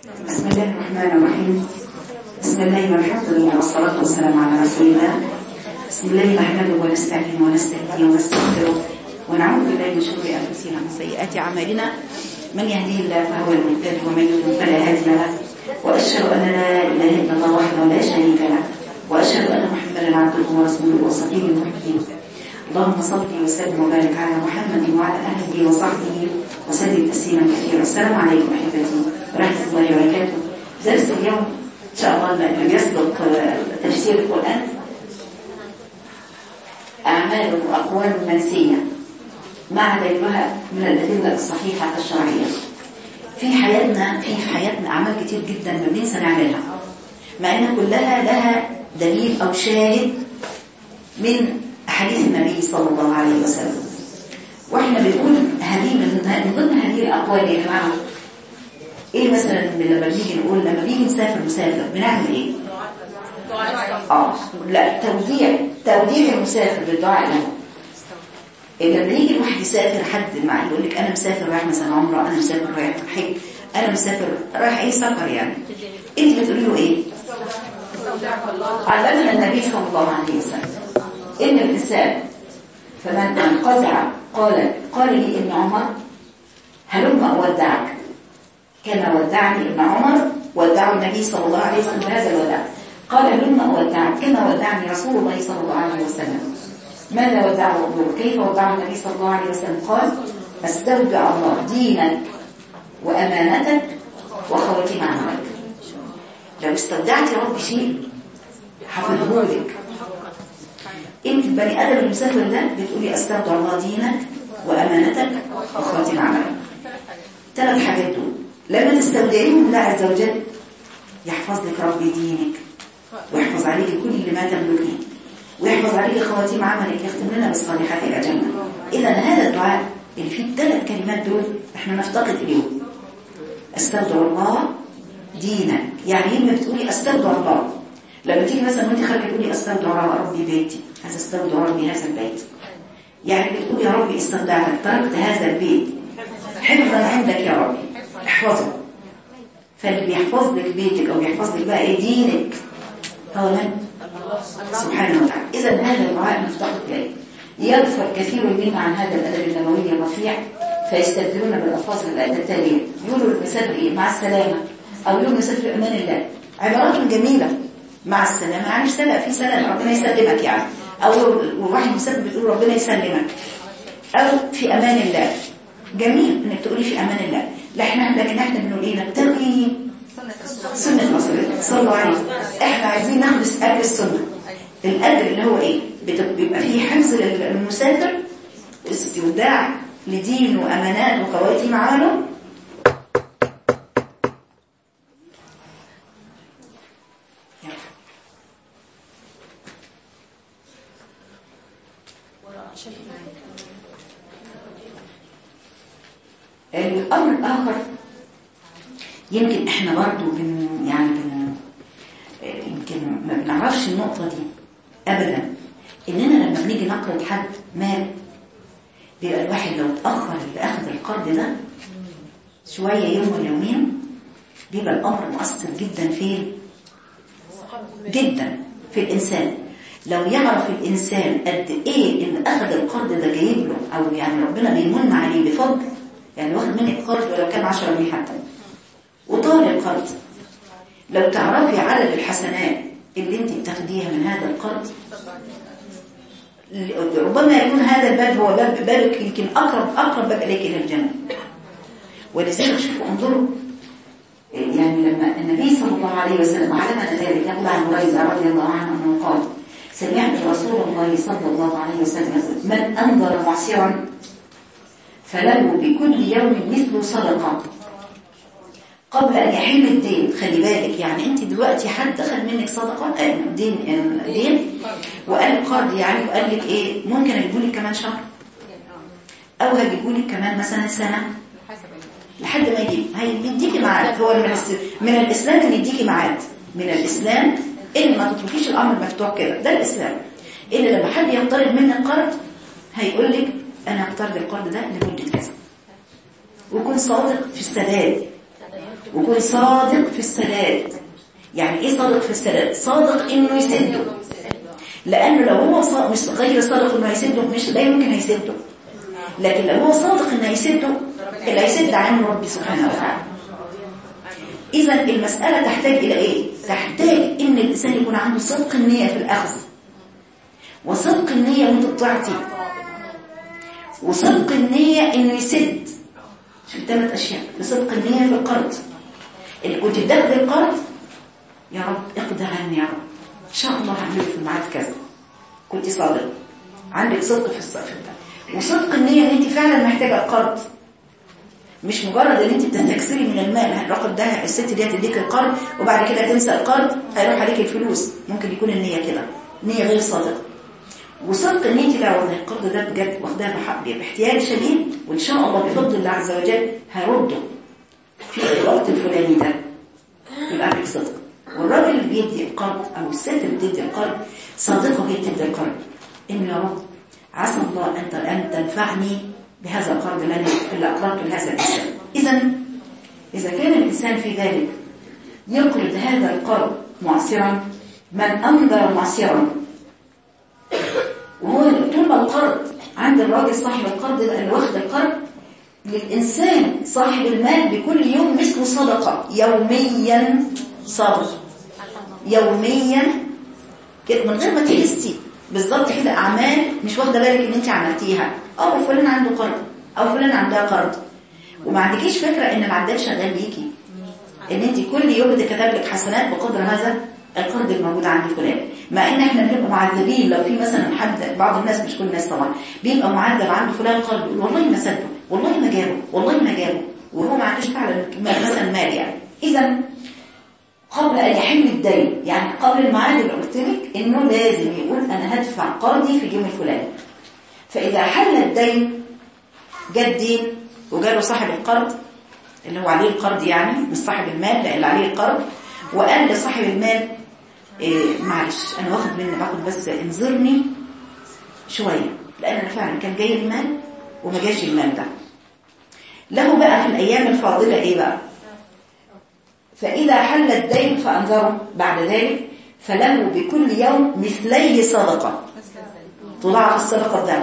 بسم الله الرحمن الرحيم بسم الله والحمد لله والصلاة والسلام على رسول الله بسم الله نحمده ونستعين ونستهديه ونستغفره ونعوذ بالله من شرور أنفسنا ومن سيئات أعمالنا من يهديه الله فهو المهتد ومن يضلل فلا هادي له وأشهد أن لا إله إلا الله وحده لا شريك له وأشهد أن محمدا عبده ورسوله وصفيه وحبيبه اللهم صل وسلم وبارك على محمد وعلى اهله وصحبه وسلم تسليما كثيرا السلام عليكم احبتي ورحمه الله وبركاته درس اليوم ان شاء الله لانه يسبق تفسير القران اعمال واقوال منسيه مع دليلها من الادله الصحيحه الشرعيه في حياتنا في حياتنا اعمال كتير جدا ما بننسى نعملها مع ان كلها لها دليل او شاهد من حديث النبي صلى الله عليه وسلم واحنا بنقول هذه من ضمن هذه الاقوال يا جماعه ايه مثلا لما بنيجي نقول لما بيجي نسافر مسافر بنعمل ايه اه لا توديع توديع المسافر بالدعاء له لما يجي الواحد يسافر حد مع يقول لك انا مسافر رايح مثلا عمره انا مسافر رايح حج انا مسافر رايح اي سفر يعني انت بتقولي له ايه علمنا النبي صلى الله عليه وسلم إن الإنسان فمن انقزع قال قال لي ابن عمر هلم أودعك كما ودعني ابن عمر ودعوا النبي صلى الله عليه وسلم بهذا الوداع قال هلم أودعك كما ودعني رسول الله صلى الله عليه وسلم ماذا ودعه أبوه كيف ودعه النبي صلى الله عليه وسلم قال استودع الله دينك وأمانتك وخواتيم عملك لو استودعت يا رب شيء حفظه لك انت البني ادم المسافر ده بتقولي استودع الله دينك وامانتك وخواتيم عملك ثلاث حاجات دول لما تستودعيهم الله عز وجل يحفظ لك ربي دينك ويحفظ عليك كل ما تملكي ويحفظ عليك خواتيم عملك يختم لنا بالصالحات الى جنه اذا هذا الدعاء اللي فيه الثلاث كلمات دول احنا نفتقد اليوم استودع الله دينك يعني لما بتقولي استودع الله لما تيجي مثلا وانت خارجه تقولي استودع ربي بيتي هذا استودع ربي هذا البيت يعني بتقول يا ربي استودعتك تركت هذا البيت حفظا عندك يا ربي احفظه فاللي بيحفظ لك بيتك او بيحفظ لك بقى ايه دينك هو من سبحانه وتعالى اذا هذا الدعاء نفتقد اليه يغفر كثير منا عن هذا الادب النبوي الرفيع فيستبدلون بالالفاظ التاليه يقولوا المسافر ايه مع السلامه او يقولوا المسافر في امان الله عبارات جميله مع السلامة يعني سلام في سلام ربنا يسلمك يعني أو واحد مسافر بتقول ربنا يسلمك أو في أمان الله جميل إنك تقولي في أمان الله لا احنا لكن احنا بنقول ايه نبتغي سنة مصر صلى الله عليه احنا عايزين ناخد أجر السنة الأجر اللي هو ايه بيبقى فيه حفظ للمسافر استوداع لدين وأمانات وخواتيم عمله الأمر الآخر يمكن احنا برضو بن يعني بن يمكن ما بنعرفش النقطة دي أبدا إننا لما بنيجي نقرض حد مال بيبقى الواحد لو اتأخر لأخذ القرض ده شوية يوم ولا يومين بيبقى الأمر مؤثر جدا فين جدا في الإنسان لو يعرف الإنسان قد إيه اللي أخذ القرض ده جايب له أو يعني ربنا بيمن عليه بفضل يعني واخد منك قرض ولو كان 10 جنيه حتى وطال القرض لو تعرفي عدد الحسنات اللي انت بتاخديها من هذا القرض ربما يكون هذا الباب هو باب بابك يمكن اقرب اقرب باب اليك الى الجنه ولذلك شوفوا انظروا يعني لما النبي صلى الله عليه وسلم علمنا ذلك يقول عن هريره رضي الله عنه انه قال سمعت رسول الله صلى الله عليه وسلم يقول من انظر معسرا فله بكل يوم مثل صدقة قبل أن يحل الدين خلي بالك يعني أنت دلوقتي حد أخذ منك صدقة دين دين وقال قرض يعني وقال لك إيه ممكن أجيبه لك كمان شهر أو هجيبه لك كمان مثلا سنة لحد ما يجيب هيديكي ميعاد هو من من الإسلام إن يديكي ميعاد من الإسلام إن ما تتركيش الأمر مفتوح كده ده الإسلام إن لما حد يقترض منك قرض هيقول لك انا اقترض القرض ده لمدة كذا وكن صادق في السداد ويكون صادق في السداد يعني ايه صادق في السداد صادق انه يسده لانه لو هو صادق مش غير صادق انه يسده مش لا يمكن هيسده لكن لو هو صادق انه يسده اللي هيسد عنه ربي سبحانه وتعالى اذا المساله تحتاج الى ايه تحتاج ان الانسان يكون عنده صدق النيه في الاخذ وصدق النيه وانت بتعطي وصدق النيه انه يسد شوف ثلاث اشياء بصدق النيه في القرض اللي كنت بتاخد القرض يا رب اقضي عني يا رب ان شاء الله هعمل في الميعاد كذا كنت صادق عندك صدق في الصف ده وصدق النيه ان انت فعلا محتاجه القرض مش مجرد ان انت بتستكثري من المال الرقم ده الست دي هتديك القرض وبعد كده تنسى القرض هيروح عليك الفلوس ممكن يكون النيه كده نيه غير صادقه وصدق ان انت لا والله القرض ده بجد واخداه بحق باحتياج شديد وان شاء الله بفضل الله عز وجل هرده في الوقت الفلاني ده يبقى عندك صدق والراجل اللي بيدي القرض او الست اللي بتدي القرض صادقه هي بتدي القرض ان يا رب عسى الله ان ان تنفعني بهذا القرض اللي اللي اقرضته لهذا الانسان اذا اذا كان الانسان في ذلك يقرض هذا القرض معسرا من انذر معسرا وهو طول ما القرض عند الراجل صاحب القرض اللي واخد القرض للإنسان صاحب المال بكل يوم مثل صدقة يوميا صدقة يوميا كده من غير ما تحسي بالظبط كده أعمال مش واخدة بالك إن أنت عملتيها أو فلان عنده قرض أو فلان عندها قرض وما عندكيش فكرة إن العداد شغال بيكي إن أنت كل يوم بتكتب لك حسنات بقدر هذا القرض الموجود عند فلان مع ان احنا بنبقى معذبين لو في مثلا حد بعض الناس مش كل الناس طبعا بيبقى معذب عنده فلان قرض يقول والله ما سده والله ما جابه والله ما جابه وهو ما عندوش فعلا مثلا مال يعني اذا قبل ان يحل الدين يعني قبل الميعاد اللي قلت لك انه لازم يقول انا هدفع قرضي في اليوم الفلاني فاذا حل الدين جاء الدين وجاله صاحب القرض اللي هو عليه القرض يعني مش صاحب المال لا اللي عليه القرض وقال لصاحب المال إيه معلش انا واخد مني باخد بس انظرني شويه لان انا فعلا كان جاي المال وما جاش المال ده له بقى في الايام الفاضله ايه بقى فاذا حل الدين فانظره بعد ذلك فله بكل يوم مثلي صدقه تضاعف الصدقه الضعف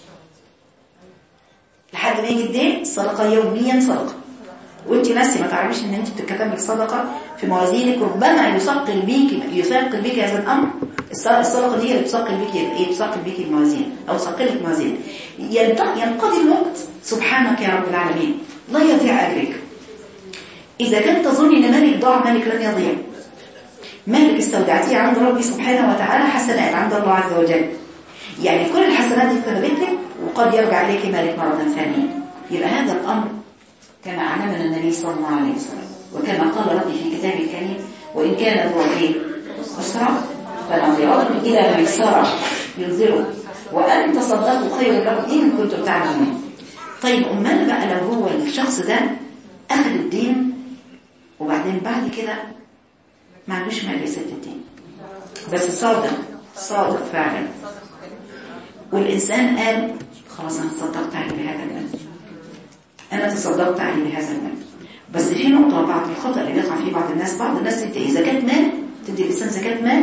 لحد ما يجي الدين الصدقه يوميا صدقه وانت ناسي ما تعرفيش ان انت بتتكتب لك صدقه في موازينك ربما يثقل بيك يثقل بيك هذا الامر الصدقه دي اللي بتثقل بيك ايه بتثقل بيك الموازين او تثقل لك الموازين ينقضي الوقت سبحانك يا رب العالمين لا يضيع اجرك اذا كنت تظني ان مالك ضاع مالك لن يضيع مالك استودعتيه عند ربي سبحانه وتعالى حسنات عند الله عز وجل يعني كل الحسنات دي كتبت لك وقد يرجع اليك مالك مره ثانيه يبقى هذا الامر كما علمنا النبي صلى الله عليه وسلم وكما قال ربي في كتابه الكريم وإن كان ذو ايه أسرع فنظرات إلى ميسرة ينذره وأن تصدقوا خير لكم إن كنتم تعلمون طيب أمال بقى لو هو الشخص ده أخذ الدين وبعدين بعد كده ما عندوش مال يسد الدين بس صادق صادق فعلا والإنسان قال خلاص أنا تصدقت عليه بهذا المال أنا تصدقت عليه بهذا المال بس في نقطة بعض الخطأ اللي بيقع فيه بعض الناس بعض الناس تدي زكاة مال تدي الإنسان زكاة مال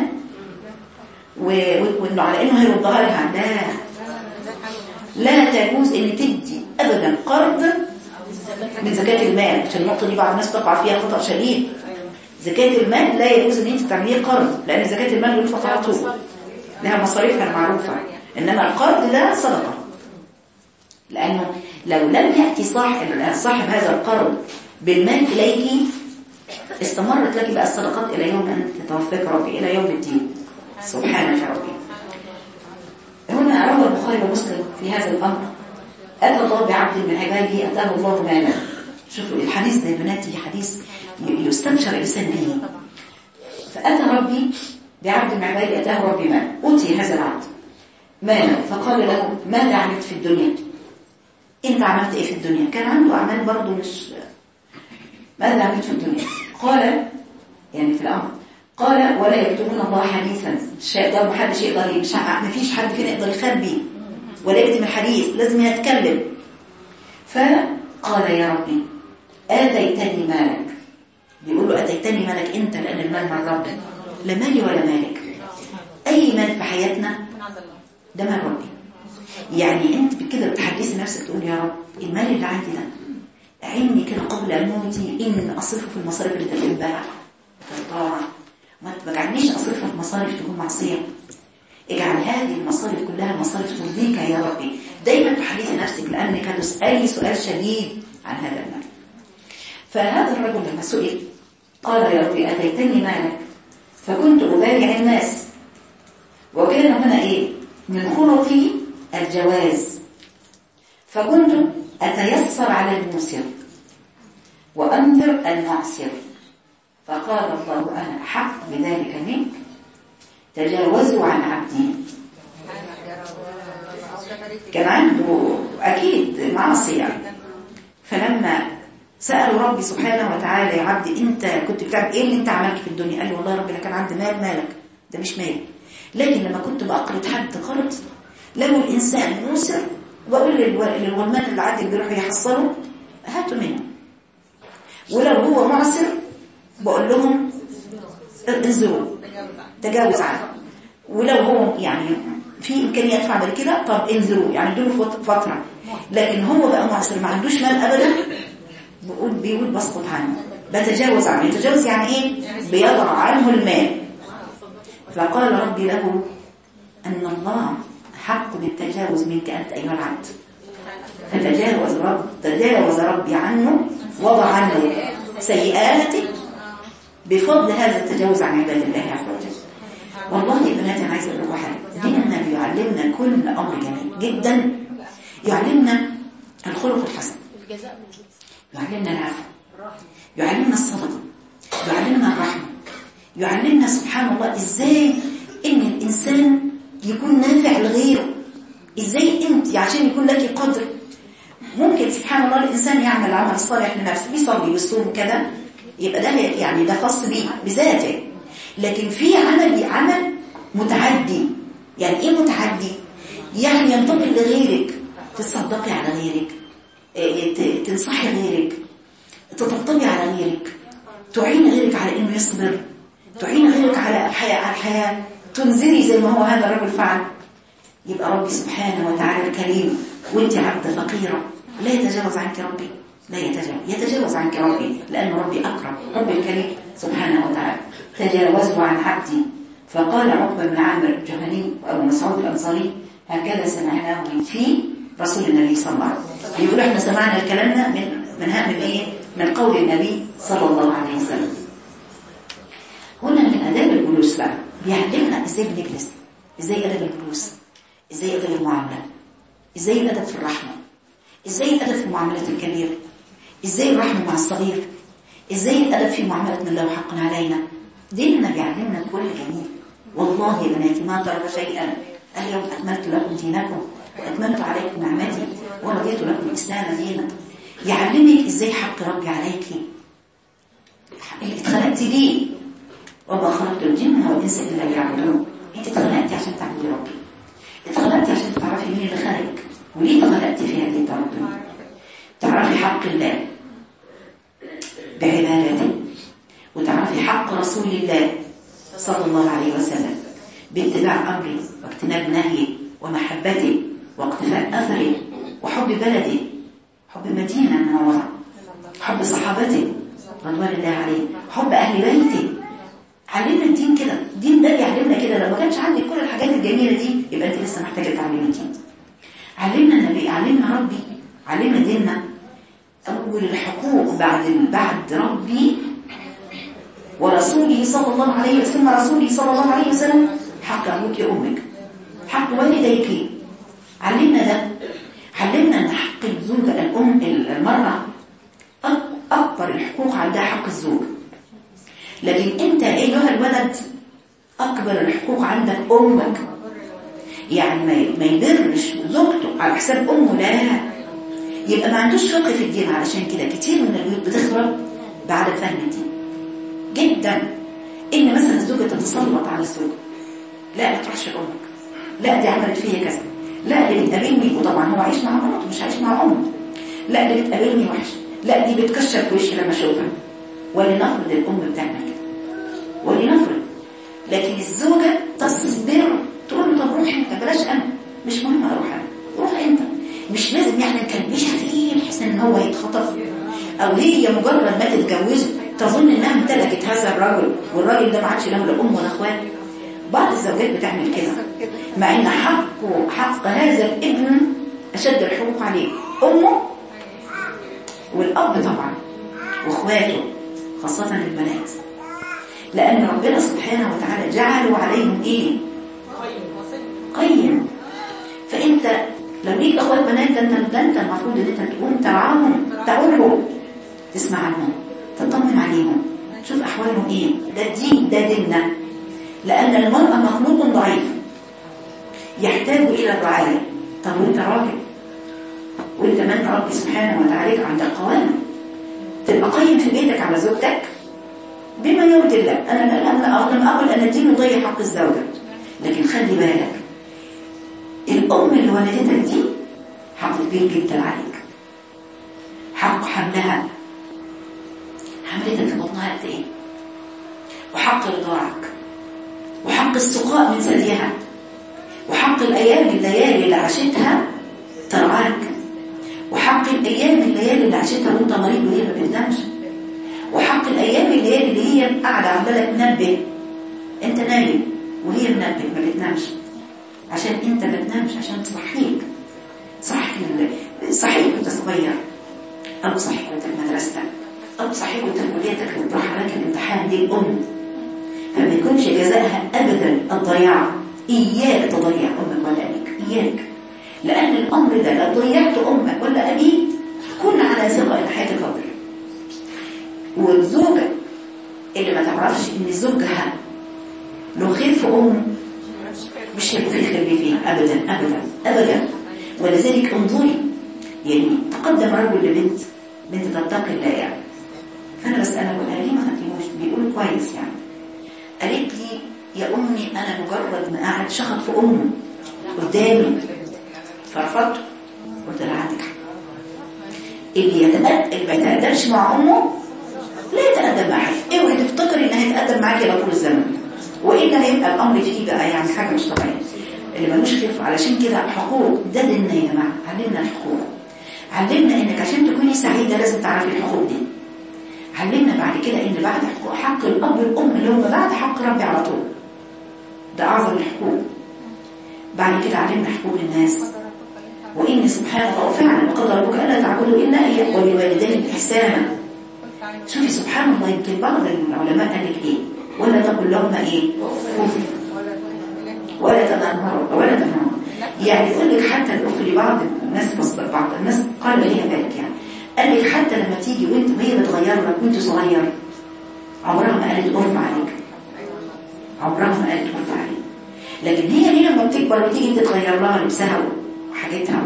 وإنه على إنه هيردها لها لا لا تجوز إن تدي أبدا قرض من زكاة المال عشان النقطة دي بعض الناس تقع فيها خطأ شديد زكاة المال لا يجوز إن أنت تعمليه قرض لأن زكاة المال ينفق على طول لها مصاريفها المعروفة إنما القرض ده صدقة لأنه لو لم يأتي صاحب صاحب هذا القرض بالمال إليك استمرت لك بقى الصدقات إلى يوم أن تتوفاك ربي إلى يوم الدين سبحانك يا ربي هنا روى البخاري ومسلم في هذا الأمر أتى الله بعبد من عباده أتاه الله مالا شوفوا الحديث ده يا بناتي حديث يستبشر الإنسان به فأتى ربي بعبد من عباده أتاه ربي مال أوتي هذا العبد مالا فقال له ماذا عملت في الدنيا انت عملت ايه في الدنيا كان عنده اعمال برضه مش ماذا عملت في الدنيا قال يعني في الامر قال ولا يكتمون الله حديثا مش هيقدر محدش يقدر مش ما فيش حد فينا يقدر يخبي ولا يكتم الحديث لازم يتكلم فقال يا ربي آتيتني مالك بيقول له أتيتني مالك أنت لأن المال من ربي لا مالي ولا مالك أي مال في حياتنا ده مال ربي يعني أنت كده بتحدثي نفسك تقول يا رب المال اللي عندي ده أعني كده قبل موتي إن أصرفه في المصاريف اللي تحبها في الطاعة ما تجعلنيش أصرفها في مصاريف تكون معصية اجعل هذه المصاريف كلها مصاريف ترضيك يا ربي دايما تحدثي نفسك لأنك هتسألي سؤال شديد عن هذا المال فهذا الرجل لما سئل قال يا ربي أتيتني مالك فكنت أبايع الناس وكان هنا إيه من خلقي الجواز فكنت أتيسر على الموسر وأنذر المعسر فقال الله أنا حق بذلك منك تجاوزوا عن عبدي كان عنده أكيد معصية فلما سألوا ربي سبحانه وتعالى يا عبدي أنت كنت بتعمل إيه اللي أنت عملت في الدنيا قال له والله يا ربي أنا كان عندي مال مالك ده مش مالي لكن لما كنت بأقرض حد قرض لو الإنسان موسر بقول للغلمان اللي عادي بيروحوا يحصلوا هاتوا منه ولو هو معسر بقول لهم انزلوا تجاوز عنه ولو هو يعني في امكانيه يدفع بعد كده طب انزلوا يعني ادوا فتره لكن هو بقى معسر ما عندوش مال ابدا بيقول بيقول بسقط عنه بتجاوز عنه يتجاوز يعني ايه بيضع عنه المال فقال ربي له ان الله حق بالتجاوز منك انت ايها العبد فتجاوز رب تجاوز ربي عنه وضع عنه سيئاته بفضل هذا التجاوز عن عباد الله عز وجل والله يا بناتي انا عايزه اقول لكم حاجه ديننا بيعلمنا كل امر جميل جدا يعلمنا الخلق الحسن يعلمنا العفو يعلمنا الصدقه يعلمنا الرحمه يعلمنا سبحان الله ازاي ان الانسان يكون نافع لغيره ازاي انت عشان يكون لك قدر ممكن سبحان الله الانسان يعمل عمل صالح لنفسه بيصلي ويصوم كده يبقى ده يعني ده خاص بيه بذاته لكن في عمل عمل متعدي يعني ايه متعدي يعني ينتقل لغيرك تصدقي على غيرك تنصحي غيرك تطبطبي على غيرك تعين غيرك على انه يصبر تعين غيرك على الحياة على الحياة تنزلي زي ما هو هذا الرجل فعل يبقى ربي سبحانه وتعالى الكريم وانت عبد فقيرة لا يتجاوز عنك ربي لا يتجاوز يتجاوز عنك ربي لأن ربي أكرم ربي الكريم سبحانه وتعالى تجاوزوا عن عبدي فقال عقبة بن عامر الجهني وأبو مسعود الأنصاري هكذا سمعناه من في رسول النبي صلى الله عليه وسلم يقول احنا سمعنا الكلام ده من من من ايه من قول النبي صلى الله عليه وسلم هنا من آداب الجلوس بقى بيعلمنا ازاي بنجلس ازاي أدب الجلوس ازاي أدب المعاملة ازاي الأدب في الرحمة ازاي الأدب في معاملة الكبير ازاي الرحمة مع الصغير ازاي الأدب في معاملة من له حق علينا ديننا بيعلمنا كل جميل والله يا بناتي ما ترك شيئا اليوم أكملت لكم دينكم وأكملت عليكم نعمتي ورضيت لكم الإسلام دينا يعلمك ازاي حق ربي عليكي اللي اتخلقتي ليه وما خلقت الجن والإنس إلا ليعبدون انت اتخلقتي عشان تعبدي ربي اتخلقتي عشان تعرفي مين اللي خلقك وليه اتخلقتي في هذه الدرجة تعرفي حق الله بعبادته وتعرفي حق رسول الله صلى الله عليه وسلم باتباع أمره واجتناب نهيه ومحبته واقتفاء أثره وحب بلده حب مدينة منورة حب صحابته رضوان الله عليه حب أهل بيته علمنا الدين كده الدين ده بيعلمنا كده لو ما كانش عندك كل الحاجات الجميلة دي يبقى أنت لسه محتاجة تعلمي الدين علمنا النبي علمنا ربي علمنا ديننا أول الحقوق بعد بعد ربي ورسوله صلى الله عليه وسلم رسوله صلى الله عليه وسلم حق أبوك وأمك حق والديك علمنا ده علمنا أن حق الزوجة الأم المرأة أكبر الحقوق عندها حق الزوج لكن أنت أيها الولد أكبر الحقوق عندك أمك يعني ما يبرش زوجته على حساب أمه لا يبقى ما عندوش فقه في الدين علشان كده كتير من البيوت بتخرب بعد فهم الدين جدا ان مثلا الزوجه تتسلط على الزوج لا ما تروحش لامك لا دي عملت فيا كذا لا دي بتقابلني وطبعا هو عايش مع مراته مش عايش مع امه لا دي بتقابلني وحش لا دي بتكشر في وشي لما اشوفها ولنفرض الأم بتعمل كده ولنفرض لكن الزوجة تصبر تقول له طب روح انت بلاش انا مش مهم اروح انا روح انت مش لازم يعني نكلبشها فيه بحيث ان هو يتخطف او هي مجرد ما تتجوزه تظن انها امتلكت هذا الرجل والراجل ده ما عادش له لا ام ولا اخوات بعض الزوجات بتعمل كده مع ان حقه حق هذا الابن اشد الحقوق عليه امه والاب طبعا واخواته خاصه البنات لان ربنا سبحانه وتعالى جعلوا عليهم ايه قيم فانت لو ليك اخوات بنات ده انت ده انت المفروض ان انت تقوم ترعاهم تعولهم تسمع عنهم تطمن عليهم تشوف احوالهم ايه ده الدين ده ديننا لان المرأة مخلوق ضعيف يحتاج الى الرعاية طب وانت راجل وانت من ربي سبحانه وتعالى عندك قوام تبقى قيم في بيتك على زوجتك بما يرضي الله انا انا لم اقل ان الدين يضيع حق الزوجه لكن خلي بالك الام اللي ولدتك دي حق كبير جدا عليك حق حملها حملتك في بطنها قد ايه وحق رضاعك وحق السقاء من ثديها وحق الايام الليالي اللي عاشتها ترعاك وحق الايام الليالي اللي عاشتها وانت مريض وهي ما بتنامش وحق الايام الليالي اللي هي قاعده عماله تنبه انت نايم وهي منبه ما بتنامش عشان انت ما تنامش عشان تصحيك صحك صحيك وانت صغير او تصحيك وانت في مدرستك او تصحيك وانت في كليتك وتروح عليك الامتحان دي الام فما يكونش جزائها ابدا الضياع اياك تضيع امك ولا ابيك اياك لان الامر ده لو ضيعت امك ولا ابيك كن على ثقه ان حياتك فضل والزوجه اللي ما تعرفش ان زوجها له خير في امه مش هيبقى في خير فيه ابدا ابدا ابدا ولذلك انظري يعني تقدم رجل لبنت بنت تتقي الله يعني فانا بسالها بقول ليه ما خدتيهوش بيقول كويس يعني قالت لي يا امي انا مجرد ما قاعد شخط في امه قدامي فرفضته قلت لها عندك اللي يتأدب اللي ما يتأدبش مع امه لا يتأدب مع حد اوعي تفتكري ان هيتأدب معاكي على طول الزمن والا هيبقى الامر فيه بقى يعني حاجه مش طبيعيه اللي ملوش خير علشان كده حقوق ده ديننا يا جماعه علمنا الحقوق علمنا انك عشان تكوني سعيده لازم تعرفي الحقوق دي علمنا بعد كده ان بعد حقوق حق الاب والام اللي هم بعد حق ربي على طول ده اعظم الحقوق بعد كده علمنا حقوق الناس وان سبحان الله فعلا وقد ربك الا تعبدوا الا اياه وبالوالدين احسانا شوفي سبحان الله يمكن بعض العلماء قال لك ايه ولا تقل لهما ايه ولا تنهر ولا تنهر يعني يقول لك حتى الاخت لبعض الناس مصدر بعض الناس قال ليها ذلك يعني قال لك حتى لما تيجي وانت وهي بتغير لك وانت صغير عمرها ما قالت اف عليك عمرها ما قالت اف عليك لكن هي ليه لما بتكبر وتيجي انت تغير لها لبسها وحاجتها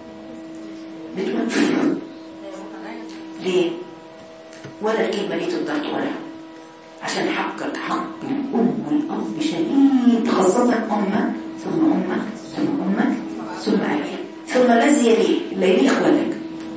بتقول ليه ولا الكلمه دي تقدر تقولها عشان حقك حق الأم والأب شديد خاصة أمك ثم أمك ثم أمك ثم أبيك ثم الذي يليه اللي يليه إخواتك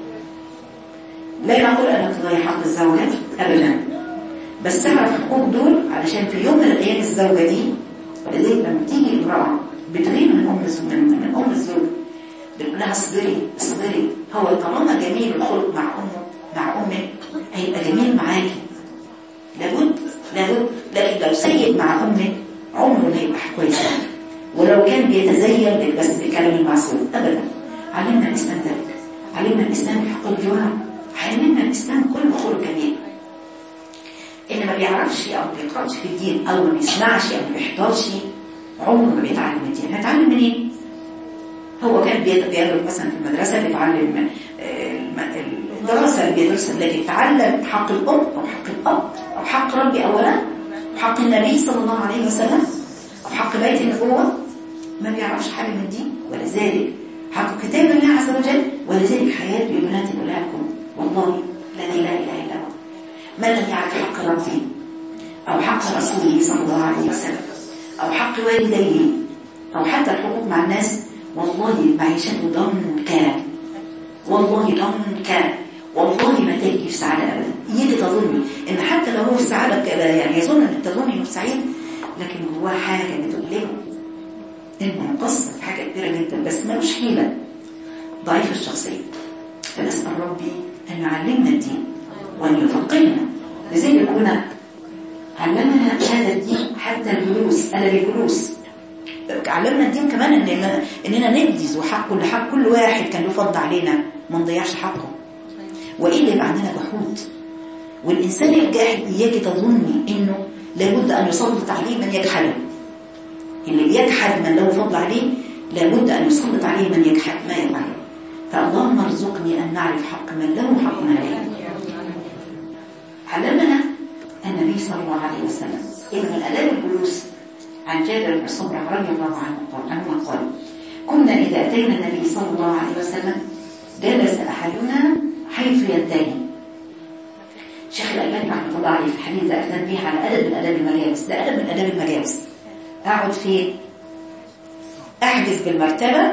لا نقول أنك تضيع حق الزوجة أبدا بس تعرف حقوق دول علشان في يوم من الأيام الزوجة دي ولذلك لما تيجي امرأة بتغيب من أم من, من أم الزوج بتقول لها اصبري اصبري هو طالما جميل الخلق مع أمه مع أمك هيبقى جميل معاكي لابد لابد لكن لو سيد مع أمك عمره ما يبقى كويس ولو كان بيتزين لك بس بكلام المعصوم أبدا علمنا الإسلام ذلك علمنا الإسلام حق الجوار علمنا الإسلام كل خلق جميل اللي ما بيعرفش أو ما بيقرأش في الدين أو ما بيسمعش أو ما بيحضرش عمره ما بيتعلم الدين هيتعلم منين؟ هو كان بيدرس مثلا في المدرسة بيتعلم الدراسة اللي بيدرسها لكن يتعلم حق الأم أو حق الأب أو حق ربي أولا وحق النبي صلى الله عليه وسلم أو حق بيت النبوة ما بيعرفش حاجة من دي ولذلك حق كتاب الله عز وجل ولذلك حياة بنات أولادكم والله الذي لا إله إلا هو من لم يعرف حق ربه أو حق رسوله صلى الله عليه وسلم أو حق والديه أو حتى الحقوق مع الناس والله معيشته ضنكا والله ضنكا والله ما تجي في سعادة أبدا يجي تظن ان حتى لو هو في سعاده كده يعني يظن ان تظن انه سعيد لكن جواه حاجه بتقلبه انه مقصر في حاجه كبيره جدا بس ملوش حيله ضعيف الشخصيه فنسال ربي ان يعلمنا الدين وان يفقهنا لذلك هنا علمنا هذا الدين حتى الجلوس أدب الجلوس علمنا الدين كمان إن إننا ننجز وحق كل حق كل واحد كان له فضل علينا ما نضيعش حقه وإلا يبقى عندنا جحود والإنسان الجاحد إياك تظني إنه لابد أن يسلط عليه من يجحده اللي بيجحد من له فضل عليه لابد أن يسلط عليه من يجحد ما يفعله فاللهم ارزقني أن نعرف حق من له حق عليه علمنا النبي صلى الله عليه وسلم إن من آداب الجلوس عن جابر بن سمرة رضي الله عنه قال عنه قال كنا إذا أتينا النبي صلى الله عليه وسلم جلس أحدنا حيث ينتهي شيخ الألباني رحمه الله عليه في الحديث ده تنبيه على أدب من آداب المجالس ده أدب من آداب المجالس أقعد فين؟ أحجز بالمرتبة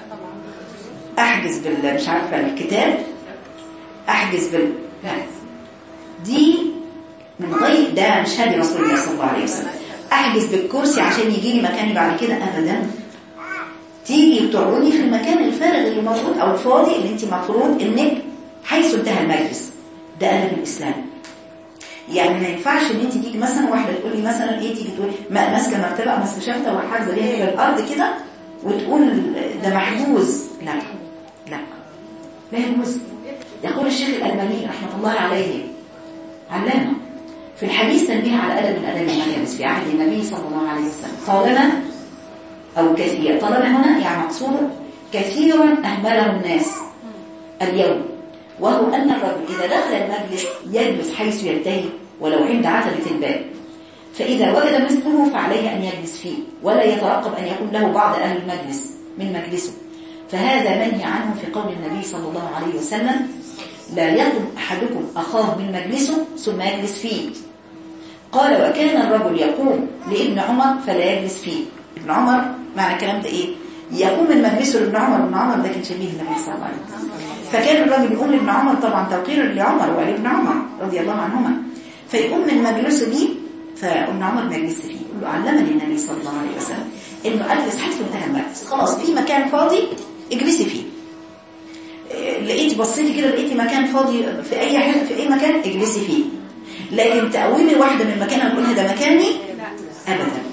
أحجز بال مش عارفة الكتاب أحجز بال لا دي من غير ده مش هدي رسول الله صلى الله عليه وسلم احجز بالكرسي عشان يجي لي مكاني بعد كده ابدا تيجي وتقعدي في المكان الفارغ اللي موجود او الفاضي اللي انت المفروض انك حيث انتهى المجلس ده ادب الاسلام يعني ما ينفعش ان انت تيجي مثلا واحده تقول لي مثلا ايه تيجي تقول ماسكه مرتبه او ماسكه شنطه وحاجزه بيها الى الارض كده وتقول ده محجوز لا لا لا يجوز يقول الشيخ الالباني رحمه الله عليه علامه في الحديث تنبيه على أدب من أدب المجالس في عهد النبي صلى الله عليه وسلم طالما أو كثير طالما هنا يعني مقصود كثيرا أهمله الناس اليوم وهو أن الرجل إذا دخل المجلس يجلس حيث ينتهي ولو عند عتبة الباب فإذا وجد مثله فعليه أن يجلس فيه ولا يترقب أن يكون له بعض أهل المجلس من مجلسه فهذا منهي عنه في قول النبي صلى الله عليه وسلم لا يطلب أحدكم أخاه من مجلسه ثم يجلس فيه قال وكان الرجل يقوم لابن عمر فلا يجلس فيه ابن عمر معنى الكلام ده ايه يقوم من مجلسه لابن عمر ابن عمر ده كان شبيه النبي صلى الله عليه وسلم فكان الرجل يقوم لابن عمر طبعا توقيرا لعمر ولابن عمر رضي الله عنهما فيقوم من مجلسه ليه فابن عمر ما يجلس فيه يقول له علمني النبي صلى الله عليه وسلم انه اجلس حيث انتهى المجلس خلاص في مكان فاضي اجلسي فيه لقيتي بصيتي كده لقيتي مكان فاضي في اي حته في اي مكان اجلسي فيه لكن تقومي واحده من مكانها تقولها ده مكاني ابدا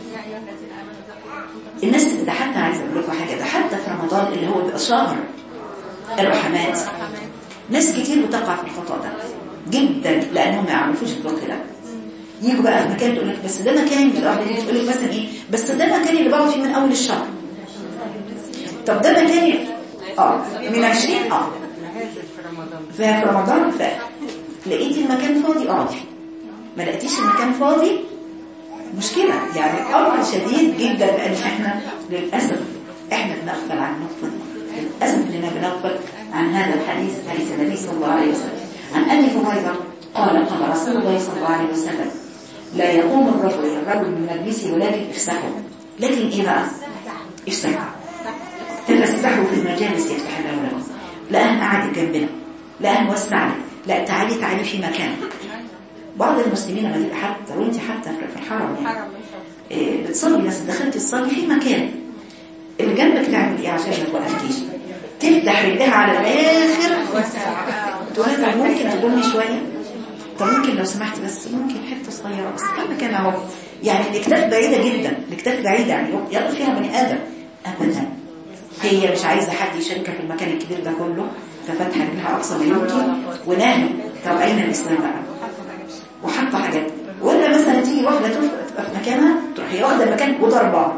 الناس ده حتى عايزه اقول لكم حاجه ده حتى في رمضان اللي هو بيبقى شهر الرحمات ناس كتير بتقع في الخطا ده جدا لانهم ما يعرفوش الفقه ده يجوا بقى في مكان تقول لك بس ده مكاني تقول لك مثلا ايه بس ده مكاني اللي بقعد فيه من اول الشهر طب ده مكاني اه من 20 اه في رمضان ف لقيتي المكان فاضي اقعدي ما لقيتيش المكان فاضي مشكلة يعني أمر شديد جدا لأن احنا للأسف احنا بنغفل عن نغفل للأسف اننا بنغفل عن هذا الحديث حديث النبي صلى الله عليه وسلم عن أبي هريرة قال قال رسول الله صلى الله عليه وسلم لا يقوم الرجل الرجل من مجلسه ولكن افسحوا لكن ايه بقى افسحوا تفسحوا في المجالس يفتح الله لكم لا أنا قاعد جنبنا لا أنا وسع لك لا تعالي تعالي في مكان بعض المسلمين لما تبقى حتى وانت حتى في الحرم يعني إيه بتصلي بس دخلت تصلي في مكان اللي جنبك تعمل ايه عشان ما توقفتيش تفتح رجلها على الاخر تقول لها ممكن تضمي شويه طب ممكن لو سمحت بس ممكن حته صغيره بس كم مكان اهو يعني الاكتاف بعيده جدا الاكتاف بعيده يعني يقف فيها بني ادم ابدا هي مش عايزه حد يشاركها في المكان الكبير ده كله ففتح رجلها اقصى ما يمكن ونام طب اين الاسلام بقى وحاطه حاجات ولا مثلا تيجي واحده تبقى في مكانها تروح هي واخده المكان وضربه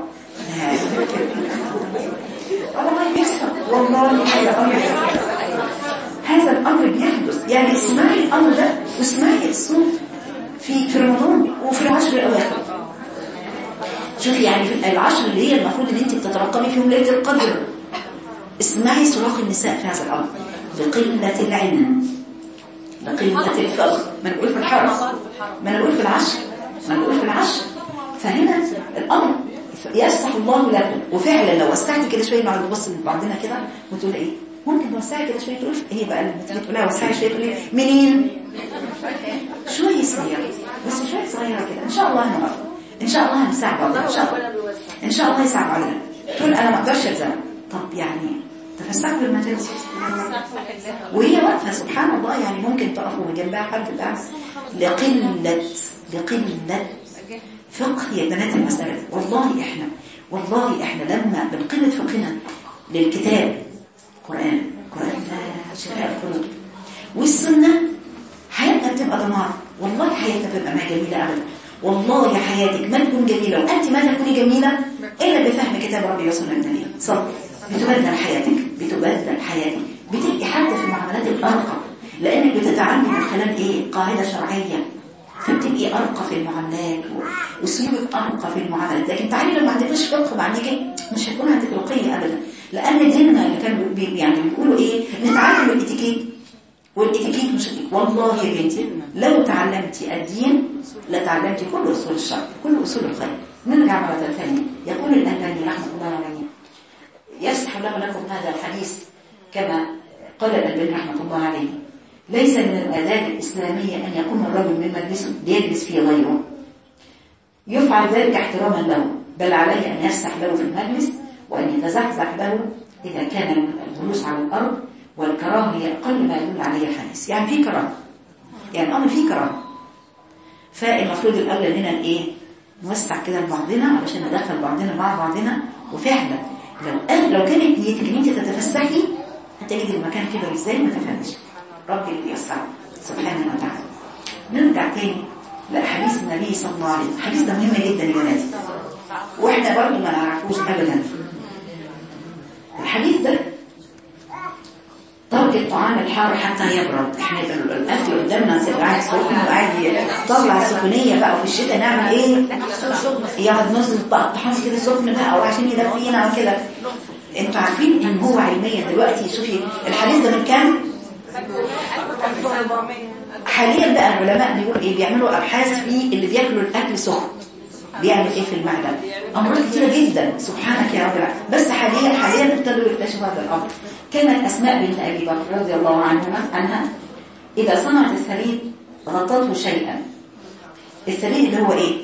والله بيحصل والله هذا امر هذا الامر بيحدث يعني اسمعي الامر ده واسمعي الصوت في في رمضان وفي العشر الاواخر شوفي يعني في العشر اللي هي المفروض ان انت بتترقبي فيهم ليله القدر اسمعي صراخ النساء في هذا الامر لقله العلم لقلة الفقه ما نقول في الحرم ما نقول في العشر ما نقول في العشر فهنا الأمر يسح الله لكم وفعلا لو وسعتي كده شويه نقعد نبص لبعضنا كده وتقول ايه ممكن توسعي كده شويه تقول ايه بقى لما تيجي تقولها وسعي شويه تقول ايه منين شويه صغيرة بس شوية صغيرة كده إن شاء الله هنقف إن شاء الله هنساعد بعض إن شاء الله إن شاء الله يساعد بعضنا تقول أنا ما أقدرش ألزم طب يعني تفسحوا بالمجالس وهي واقفة سبحان الله يعني ممكن تقفوا جنبها حد بقى لقلة لقلة فقه يا بنات المسألة والله إحنا والله إحنا لما بنقلة فقهنا للكتاب قرآن قرآن ده شفاء القلوب والسنة حياتنا بتبقى دمار والله حياتنا بتبقى ما جميلة أبدا والله حياتك ما تكون جميلة وأنت ما تكوني جميلة إلا بفهم كتاب ربي وسنة النبي صدق بتبدل حياتك بتبدل حياتك بتبقي حتى في المعاملات الأرقى لأنك بتتعاملي من خلال إيه قاعدة شرعية فبتبقي أرقى في المعاملات وسلوكك أرقى في المعاملات لكن تعالي لو ما عندكش فقه بعد كده مش هتكون عندك رقي أبدا لأن ديننا اللي كانوا بي يعني بيقولوا إيه نتعلم الاتيكيت والاتيكيت مش والله يا بنتي لو تعلمتي الدين لتعلمتي كل أصول الشرع كل أصول الخير نرجع مرة ثانية يقول الألباني رحمه الله عليه يفتح الله لكم هذا الحديث كما قال الألباني رحمه الله عليه ليس من الآداب الإسلامية أن يقوم الرجل من مجلسه ليجلس في غيره يفعل ذلك احتراما له بل عليه أن يفسح له في المجلس وأن يتزحزح له إذا كان الجلوس على الأرض والكراهة هي أقل ما يدل عليه الحديث يعني في كراهة يعني الأمر فيه كراهة فالمفروض الأولى لنا إيه نوسع كده لبعضنا علشان ندخل بعضنا مع بعضنا وفعلا لو لو كانت نيتك ان انت تتفسحي هتجد المكان كده ازاي ما تفهمش ربي اللي يسر سبحانه وتعالى نرجع تاني لحديث النبي صلى الله عليه وسلم الحديث ده مهم جدا يا بناتي واحنا برضه ما نعرفوش ابدا الحديث ده ترك الطعام الحار حتى يبرد احنا الاكل قدامنا قاعد سخن وقاعد يطلع سخونيه بقى وفي الشتاء نعمل ايه يقعد نص بقى الطحان كده سخن بقى وعشان يدفينا وكده انتوا عارفين ان هو علميا دلوقتي شوفي الحديث ده من كام حاليا بقى العلماء بيقولوا ايه بيعملوا ابحاث في اللي بياكلوا الاكل سخن بيعمل ايه في المعدة امراض كتيره جدا سبحانك يا رب العالمين بس حاليا حاليا ابتدوا يكتشفوا هذا الامر كانت اسماء بنت ابي بكر رضي الله عنها عنها اذا صنعت الثريد غطته شيئا الثريد اللي هو ايه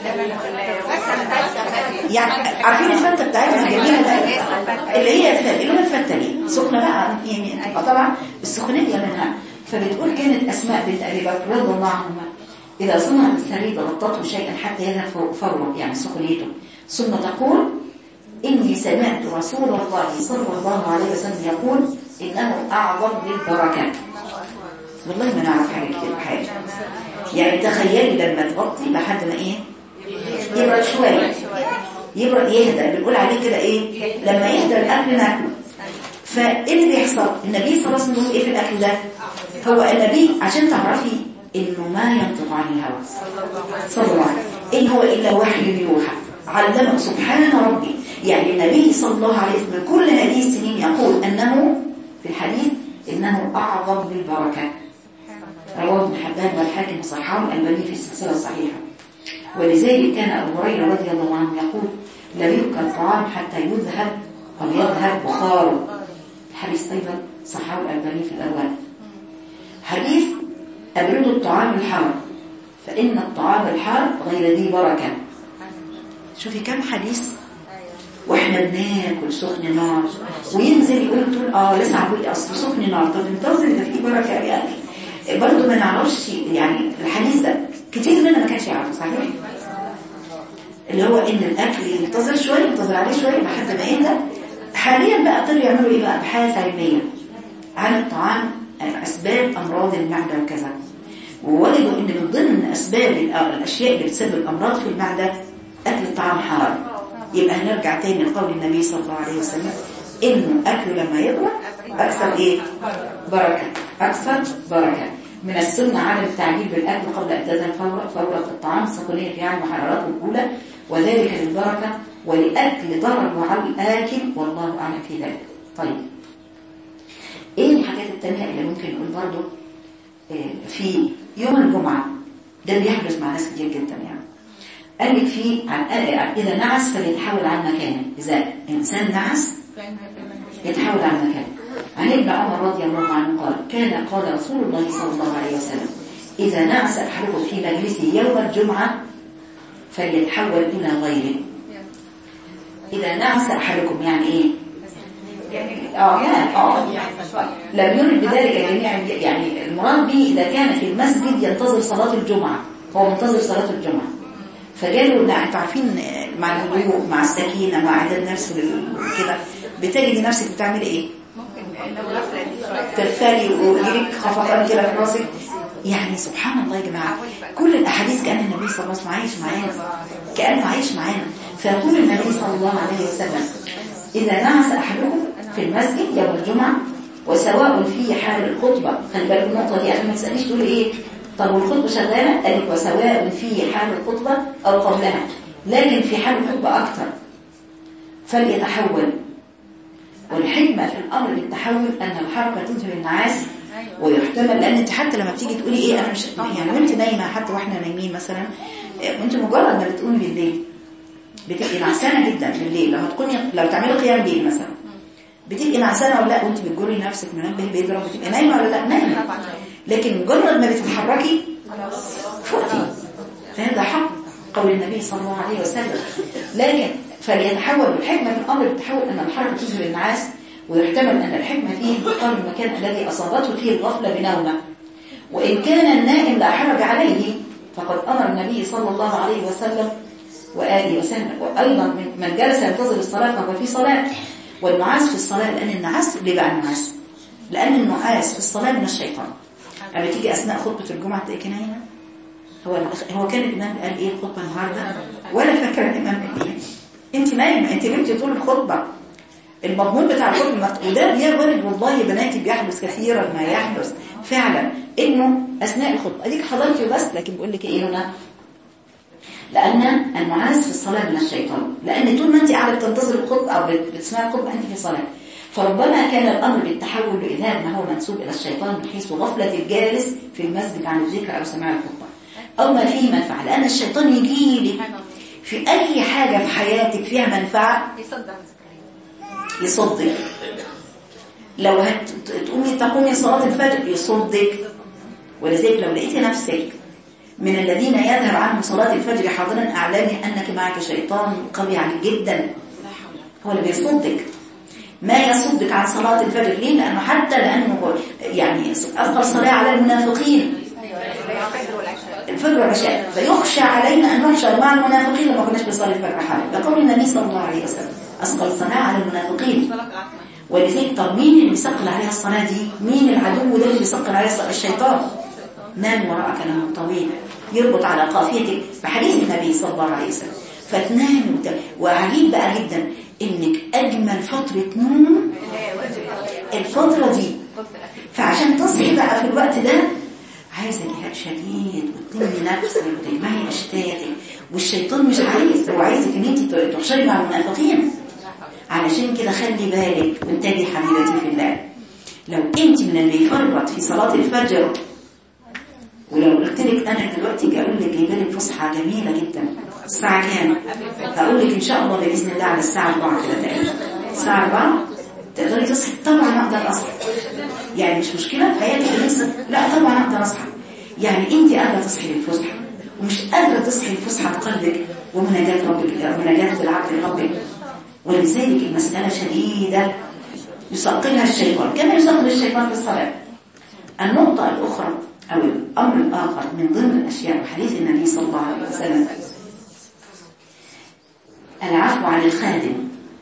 يعني عارفين الفته بتاعتنا الجميله ده اللي هي الفته اللي هو الفته دي سخنه بقى يعني طبعا السخونيه منها فبتقول كانت اسماء بنت ابي بكر رضي الله عنهما إذا صنعت الثريد غطته شيئا حتى يذهب فوره يعني سخونيته ثم تقول إني سمعت رسول الله صلى الله عليه وسلم يقول إنه أعظم للبركات والله ما نعرف حاجة كتير حاجة يعني تخيلي لما تغطي لحد ما إيه يبرد شوية يبرد يهدى بنقول عليه كده إيه لما يهدى الأكل ناكله فإيه اللي بيحصل النبي صلى الله عليه وسلم إيه في الأكل ده هو النبي عشان تعرفي إنه ما ينطق عن الهوى صلى الله عليه وسلم إن هو إلا وحي يوحى علمه سبحان ربي يعني النبي صلى الله عليه وسلم كل هذه السنين يقول أنه في الحديث إنه أعظم للبركة رواه ابن حبان والحاكم صححه الألباني في السلسلة الصحيحة ولذلك كان أبو هريرة رضي الله عنه يقول لا يؤكل الطعام حتى يذهب أو يذهب بخاره الحديث أيضا صححه الألباني في الأول حديث أبردوا الطعام الحار فإن الطعام الحار غير ذي بركة شوفي كم حديث واحنا بناكل سخن نار وينزل يقول تقول اه لسه هقول اصل سخن نار طب انتظر ده فيه بركه يعني برضه ما نعرفش يعني الحديث ده كتير مننا ما كانش يعرفه صحيح اللي هو ان الاكل ينتظر شويه ينتظر عليه شويه لحد ما يهدى حاليا بقى طلعوا يعملوا ايه بقى ابحاث علميه عن الطعام اسباب امراض المعده وكذا ووجدوا ان من ضمن اسباب الاشياء اللي بتسبب الامراض في المعده اكل الطعام حار يبقى هنرجع تاني لقول النبي صلى الله عليه وسلم انه اكله لما يبرد اكثر ايه بركه اكثر بركه من السنة عدم التعجيل بالأكل قبل أن تذهب فورة, فورة الطعام السخونية في عام حرارته الأولى وذلك للبركة ولأكل ضرر على الآكل والله أعلم في ذلك طيب إيه الحاجات التانية اللي ممكن نقول برضو في يوم الجمعة ده بيحدث مع ناس كتير جدا يعني قال لك في عن إذا نعس فليتحول عن مكانه إذا إنسان نعس يتحول عن مكانه عن ابن عمر رضي الله عنه قال كان قال رسول الله صلى الله عليه وسلم إذا نعس أحدكم في مجلسه يوم الجمعة فليتحول إلى غيره إذا نعس أحدكم يعني إيه؟ اه يعني اه لم يرد بذلك جميعا يعني المراد به إذا كان في المسجد ينتظر صلاة الجمعة هو منتظر صلاة الجمعة فجاله لا انتوا عارفين مع الهدوء مع السكينة مع عدد نفس كده بتجدي نفسك بتعملي ايه؟ ممكن لو غفلت شوية ترتلي ويجيلك خفقان كده في راسك يعني سبحان الله يا جماعة كل الأحاديث كأن النبي صلى الله عليه وسلم عايش معانا كأنه عايش معانا فيقول النبي صلى الله عليه وسلم إذا نعس أحدكم في المسجد يوم الجمعة وسواء في حال الخطبة خلي بالك النقطة دي عشان ما تسأليش تقول إيه طب والخطبة شغالة قال لك وسواء في حال الخطبة أو قبلها لكن في حال الخطبة أكثر فليتحول والحكمة في الأمر بالتحول أن الحركة تظهر النعاس ويحتمل لأن أنت حتى لما بتيجي تقولي إيه أنا مش يعني وأنت نايمة حتى وإحنا نايمين مثلا وأنت مجرد ما بتقومي بالليل بتبقي نعسانة جدا بالليل لو هتكوني لو تعملي قيام ليل مثلا بتبقي نعسانة ولا لا وأنت بتجري نفسك منبه بيضرب بتبقي نايمة ولا لا نايمة لكن مجرد ما بتتحركي فوقتي فهذا حق قول النبي صلى الله عليه وسلم لكن فليتحول الحكمة في الأمر بالتحول أن الحركة تظهر النعاس ويحتمل أن الحكمة فيه انتقال المكان الذي أصابته فيه الغفلة بنومه وإن كان النائم لا حرج عليه فقد أمر النبي صلى الله عليه وسلم وآله وسلم وأيضا من من جلس ينتظر الصلاة فهو في صلاة والنعاس في الصلاة لأن النعاس ليه بقى النعاس؟ لأن النعاس في الصلاة من الشيطان لما تيجي أثناء خطبة الجمعة تلاقيك نايمة هو هو كان الإمام قال إيه الخطبة النهاردة ولا فاكرة الإمام قال إيه أنت نايمة أنت نمتي طول الخطبة المضمون بتاع الخطبة المكتوب وده بيرد والله يا بناتي بيحدث كثيرا ما يحدث فعلا إنه أثناء الخطبة أديك حضرتي بس لكن بقول لك إيه هنا لأن النعاس في الصلاة من الشيطان لأن طول ما أنت قاعدة بتنتظر الخطبة أو بتسمعي الخطبة أنت في صلاة فربما كان الأمر بالتحول لإذهاب ما هو منسوب إلى الشيطان من حيث غفلة الجالس في المسجد عن الذكر أو سماع الخطبة أو ما فيه منفعة لأن الشيطان يجي لك في أي حاجة في حياتك فيها منفعة يصدق يصدق لو هتقومي تقومي صلاة الفجر يصدق ولذلك لو لقيتي نفسك من الذين يذهب عنهم صلاة الفجر حاضرا أعلامي أنك معك شيطان قوي عليك جدا هو اللي بيصدق ما يصدك عن صلاة الفجر ليه؟ لأنه حتى لأنه يعني أفضل صلاة على المنافقين الفجر والعشاء فيخشى علينا أن نحشر مع المنافقين لما كناش بنصلي الفجر حالا ده قول النبي صلى الله عليه وسلم أثقل صلاة على المنافقين ولذلك طب مين اللي بيثقل عليها الصلاة دي؟ مين العدو ده اللي بيثقل عليها الصلاة؟ الشيطان نام وراءك نوم طويل يربط على قافيتك بحديث النبي صلى الله عليه وسلم فتنام وت... وعجيب بقى جدا انك اجمل فترة نوم الفترة دي فعشان تصحي بقى في الوقت ده عايزة جهاد شديد وتلمي نفسك وتجمعي اشتاتك والشيطان مش عايز هو عايزك ان انت تحشري مع المنافقين علشان كده خلي بالك وانتبهي حبيبتي في الله لو انت من اللي يفرط في صلاة الفجر ولو قلت لك انا دلوقتي اقول لك جايبه لك فسحه جميله جدا الساعه كام هقول لك ان شاء الله باذن الله على الساعه 4 كده تقريبا الساعه 4 تقدري تصحي طبعا اقدر اصحى يعني مش مشكله في حياتي لسه لا طبعا اقدر اصحى يعني انت قادره تصحي للفسحه ومش قادره تصحي لفسحه قلبك ومناجاه ربك ومناجاه العبد لربك ولذلك المساله شديده يثقلها الشيطان كما يثقل الشيطان في الصلاه النقطه الاخرى أو الأمر الآخر من ضمن الأشياء وحديث النبي صلى الله عليه وسلم العفو عن الخادم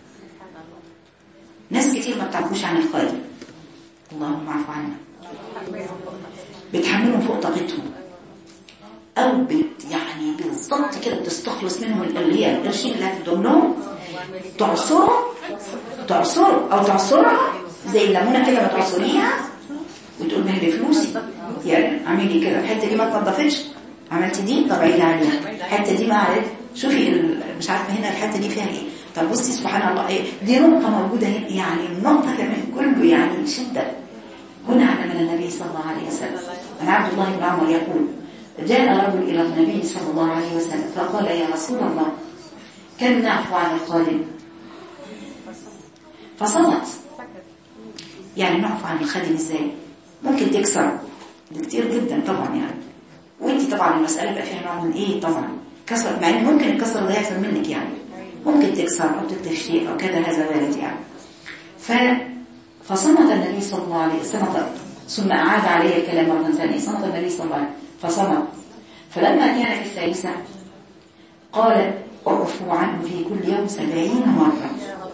ناس كتير ما بتعرفوش عن الخادم اللهم عفو عنا بتحملهم فوق طاقتهم أو بت يعني بالضبط كده بتستخلص منهم اللي هي القرشين اللي هتدوم لهم تعصرهم تعصروا أو تعصرها زي الليمونة كده بتعصريها وتقول ما هي بفلوسي يعني اعملي كده الحته دي ما اتنضفتش عملتي دي طب عيدي عليها الحته دي ما عرفت شوفي ال... مش عارفه هنا الحته دي فيها ايه طب بصي سبحان الله ايه دي نقطه موجوده هنا يعني النقطه كمان كله يعني شده هنا علمنا النبي صلى الله عليه وسلم عن عبد الله بن عمر يقول جاء رجل الى النبي صلى الله عليه وسلم فقال يا رسول الله كم نعفو عن القادم فصمت يعني نعفو عن الخادم ازاي ممكن تكسر ده كتير جدا طبعا يعني وانت طبعا المساله بقى فيها نوع من ايه طبعا كسر مع ان ممكن الكسر ده يحصل منك يعني ممكن تكسر او تكتب شيء او كذا هذا وارد يعني ف فصمت النبي صلى الله عليه وسلم ثم اعاد عليه الكلام مره ثانيه صمت النبي صلى الله عليه وسلم فصمت فلما كان في الثالثه قال اعفوا عنه في كل يوم سبعين مره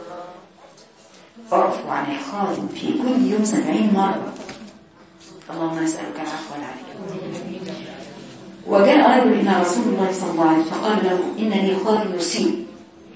اعفوا عن الخادم في كل يوم سبعين مره اللهم نسالك العفو والعافيه وجاء رجل إلى رسول الله صلى الله عليه وسلم فقال له إن لي خادم يسيء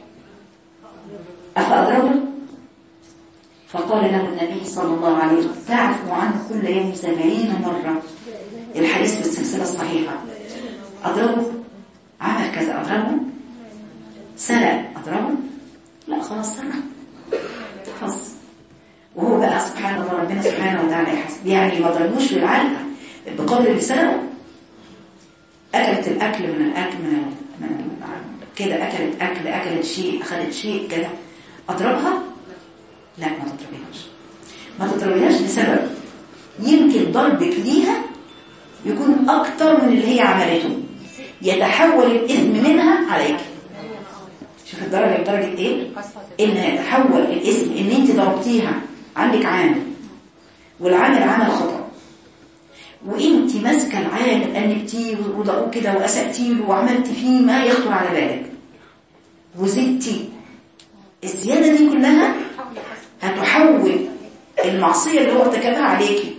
أفأضربه؟ فقال له النبي صلى الله عليه وسلم تعفو عنه كل يوم سبعين مرة الحديث في السلسلة الصحيحة أضربه عمل كذا أضربه سرق أضربه لا خلاص سرق خلاص وهو بقى سبحان الله ربنا سبحانه وتعالى يحسب يعني ما ضربوش بالعلقة بقدر اللي سرقه أكلت الأكل من الأكل من, من كده أكلت أكل أكلت شيء أخذت شيء كده أضربها لا ما تضربيهاش ما تضربيهاش لسبب يمكن ضربك ليها يكون أكتر من اللي هي عملته يتحول الإثم منها عليك شوف الدرجة لدرجة إيه إن يتحول الإثم إن أنت ضربتيها عندك عامل والعامل عمل خطأ وانت ماسكه العامل انبتيه وضعوه كده واسأتيه له وعملت فيه ما يخطر على بالك وزدتي الزياده دي كلها هتحول المعصيه اللي هو ارتكبها عليكي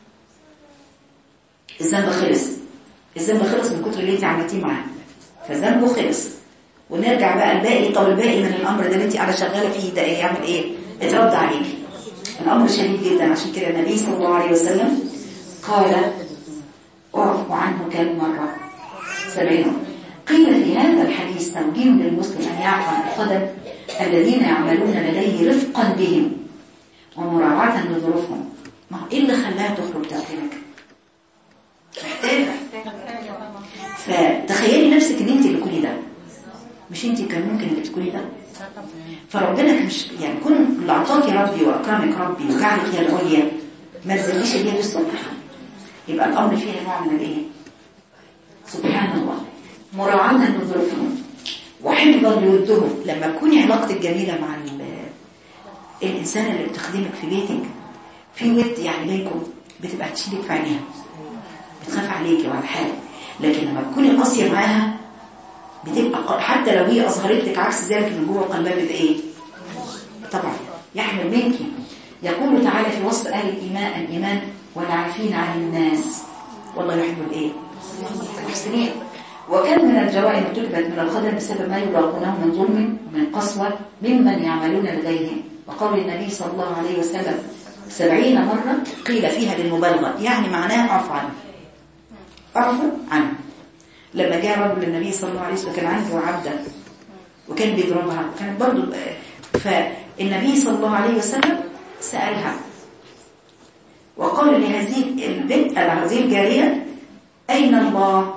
الذنب خلص الذنب خلص من كتر اللي انت عملتيه معاه فذنبه خلص ونرجع بقى الباقي طب الباقي من الامر ده اللي انت قاعده شغاله فيه ده يعمل ايه اترد عليكي الامر شديد جدا عشان كده النبي صلى الله عليه وسلم قال اعفو عنه كم مرة سبعين قيل في هذا الحديث توجيه للمسلم أن يعفو عن القدم الذين يعملون لديه رفقا بهم ومراعاة لظروفهم ما هو ايه اللي خلاها تخرج داخلك محتاجة فتخيلي نفسك ان انت اللي كل ده مش انت كان ممكن اللي تكوني ده فربنا مش يعني كون اللي اعطاكي ربي واكرمك ربي وجعلك هي العليا ما تزليش اليد الصبح يبقى الامر فيه نوع من الايه سبحان الله مراعاة لظروفهم وحفظا لودهم لما تكوني علاقتك جميلة مع الإنسان اللي بتخدمك في بيتك في ود يعني بينكم بتبقى تشيلك في عينيها بتخاف عليكي وعلى حالك لكن لما تكوني قاسية معاها بتبقى حتى لو هي أظهرت لك عكس ذلك من جوه قلبها بيبقى إيه طبعا يحمل منك يقول تعالى في وصف أهل الإيمان الإيمان والعافين عن الناس والله يحب الإيه المحسنين وكان من الجوائم تكبت من الخدم بسبب ما يلاقونه من ظلم ومن قسوة ممن يعملون لديهم وقول النبي صلى الله عليه وسلم سبعين مرة قيل فيها للمبالغة يعني معناها اعفو عنه اعفو عنه لما جاء رجل للنبي صلى الله عليه وسلم كان عنده عبدة وكان بيضربها وكانت برضه فالنبي صلى الله عليه وسلم سألها وقال لهذه البنت هذه الجارية أين الله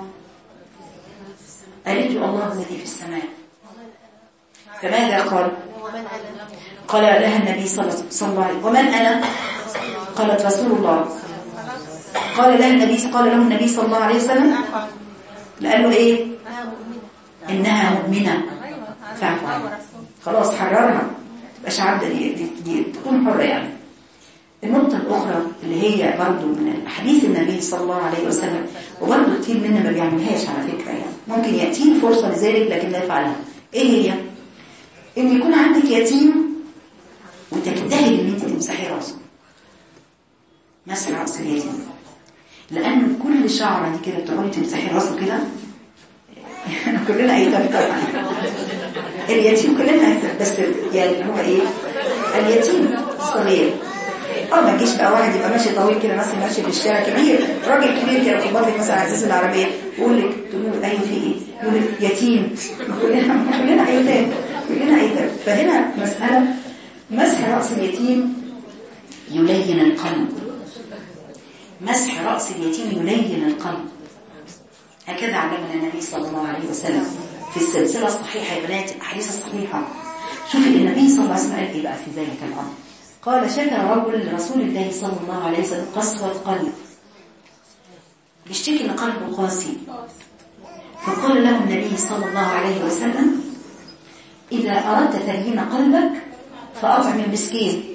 قالت له الله الذي في السماء فماذا قال قال لها النبي صلى الله عليه وسلم ومن أنا قالت رسول الله قال لها النبي قال له النبي صلى الله عليه وسلم قال له ايه انها مؤمنه فاعفوا عنها خلاص حررها تبقاش عبده دي, دي, دي تكون حره يعني النقطة الأخرى اللي هي برضو من حديث النبي صلى الله عليه وسلم وبرضو كتير منا ما بيعملهاش على فكرة يعني ممكن يأتيه فرصة لذلك لكن لا يفعلها إيه هي؟ إن يكون عندك يتيم وتجتهد إن أنت تمسحي راسه مسح رأس اليتيم لأن كل شعرة دي كده بتقعدي تمسحي راسه كده كلنا أيتام طبعا اليتيم كلنا أيتام بس يعني هو إيه؟ اليتيم الصغير اه ما تجيش بقى واحد يبقى ماشي طويل كده مثلا ماشي في الشارع كبير راجل كبير كده في بطنك مثلا على اساس العربيه يقول لك تقول له اي في ايه يقول لك يتيم كلنا كلنا ايتام كلنا ايتام فهنا مساله مسح راس اليتيم يلين القلب مسح راس اليتيم يلين القلب هكذا علمنا النبي صلى الله عليه وسلم في السلسله الصحيحه يا بنات الاحاديث الصحيحه شوفي النبي صلى الله عليه وسلم قال ايه بقى في ذلك الامر قال شكى رجل لرسول الله صلى الله عليه وسلم قسوة قلب بيشتكي ان قلبه قاسي فقال له النبي صلى الله عليه وسلم إذا أردت تلين قلبك فأطعم المسكين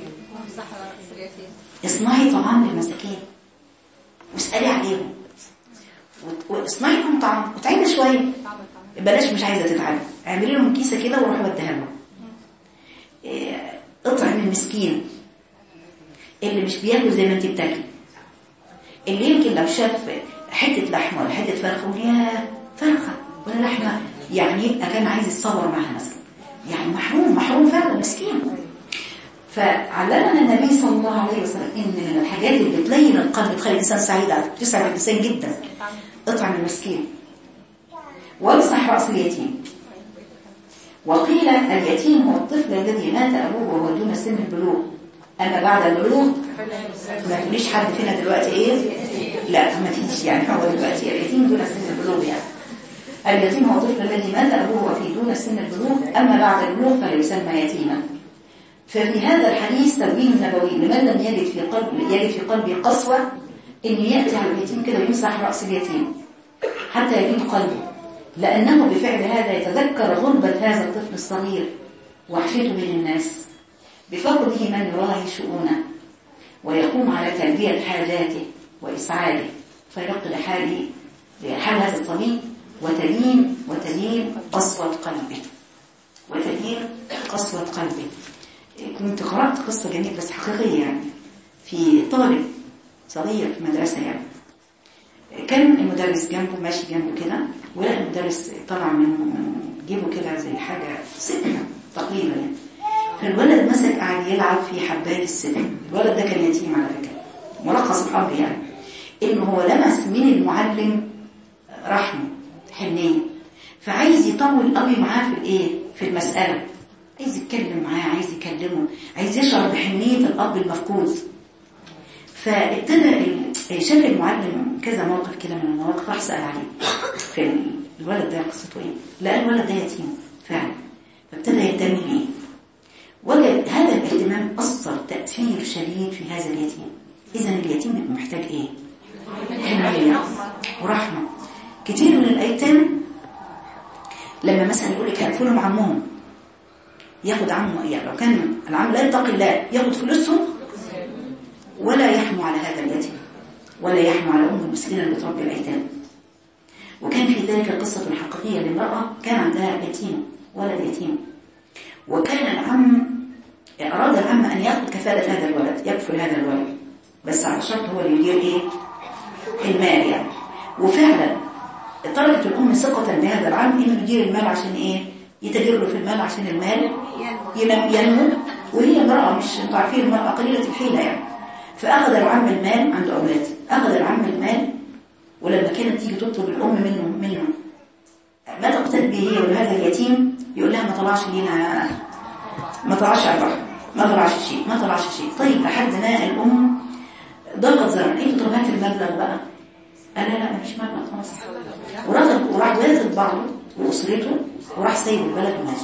اصنعي طعام للمساكين واسألي عليهم وت- واصنعي لهم طعام وتعبي شوية بلاش مش عايزة تتعبي اعملي لهم كيسة كده وروحي وديها لهم إيه، اطعم المسكين اللي مش بياكل زي ما انت بتاكلي اللي يمكن لو شاف حتة لحمة ولا حتة فرخة يقول يا فرخة ولا لحمة يعني يبقى كان عايز يتصور معها مثلا يعني محروم محروم فعلا مسكين فعلمنا النبي صلى الله عليه وسلم ان من الحاجات اللي بتلين القلب تخلي الانسان سعيد تسعد الانسان جدا اطعم المسكين وامسح راس اليتيم وقيل اليتيم هو الطفل الذي مات ابوه وهو دون سن البلوغ اما بعد البلوغ ما تقوليش حد فينا دلوقتي ايه لا ما فيش يعني هو دلوقتي اليتيم دون سن البلوغ يعني اليتيم هو الطفل الذي مات ابوه وفي دون سن البلوغ اما بعد البلوغ فليسمى يتيما ففي هذا الحديث تبوين نبوي لمن لم يجد في قلب يجد في قلبه قسوة انه يأتي على اليتيم كده ويمسح رأس اليتيم حتى يلين قلبه لأنه بفعل هذا يتذكر غربة هذا الطفل الصغير وحشته من الناس بفقده من يراعي شؤونه ويقوم على تلبية حاجاته وإسعاده فيقل حاله لحال هذا الطبيب وتلين وتلين قسوة قلبه وتلين قسوة قلبه كنت قرأت قصة جميلة بس حقيقية يعني في طالب صغير في مدرسة يعني كان المدرس جنبه ماشي جنبه كده ولقى المدرس طلع من من جيبه كده زي حاجة سكنة تقريبا يعني فالولد مسك قاعد يلعب في حباية السلم الولد ده كان يتيم على فكرة ملخص الأمر يعني إنه هو لمس من المعلم رحمه حنية فعايز يطول قوي معاه في الإيه في المسألة عايز يتكلم معاه عايز يكلمه عايز يشعر بحنية الأب المفقود فابتدى ال- شاف المعلم كذا موقف كده من المواقف راح سأل عليه في ال- الولد ده قصته ايه لقى الولد ده يتيم فعلا فابتدى يهتم بيه وجد هذا الاهتمام أثر تأثير شديد في هذا اليتيم إذا اليتيم بيبقى محتاج إيه؟ حنية ورحمة كتير من الأيتام لما مثلا يقول لك هقفلهم عمهم ياخد عمه يعني لو كان العم لا يتقي الله ياخد فلوسهم ولا يحمو على هذا اليتيم ولا يحمو على أم المسكينة اللي بتربي الأيتام وكان في ذلك قصة حقيقية لامرأة كان عندها يتيم ولد يتيم وكان العم أراد العم أن يأخذ كفالة هذا الولد يكفل هذا الولد بس على شرط هو اللي يدير إيه المال يعني وفعلا طلبت الأم ثقة بهذا العم إنه يدير المال عشان إيه يتاجر له في المال عشان المال ينم- ينمو وهي امرأة مش انتوا عارفين المرأة قليلة الحيلة يعني فأخذ العم المال عنده أولاد أخذ العم المال ولما كانت تيجي تطلب الأم منه منه ما تقتد به هي ولهذا اليتيم يقول لها ما طلعش لينا ما طلعش على البحر ما طلعش شيء ما طلعش شيء طيب لحد ما الأم ضغط زرع ايه طب هات المبلغ بقى قال لا لا مفيش مبلغ خلاص ورغب وراح واخد بعضه وأسرته وراح سايب البلد وماشي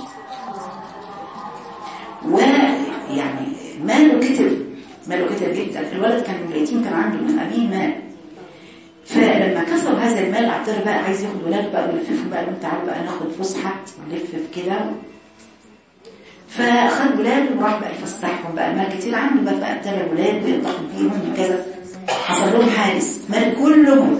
ويعني ماله كتر ماله كتر جدا الولد كان اليتيم كان عنده من أبيه مال فلما كسر هذا المال عبد بقى عايز ياخد ولاده بقى ويلففهم بقى قال تعالوا بقى ناخد فسحه ونلف في كده فاخد ولاده وراح بقى يفسحهم بقى المال كتير عنده بقى بقى ابتدى الولاد وينتقل بيهم وكذا حصل لهم حادث مال كلهم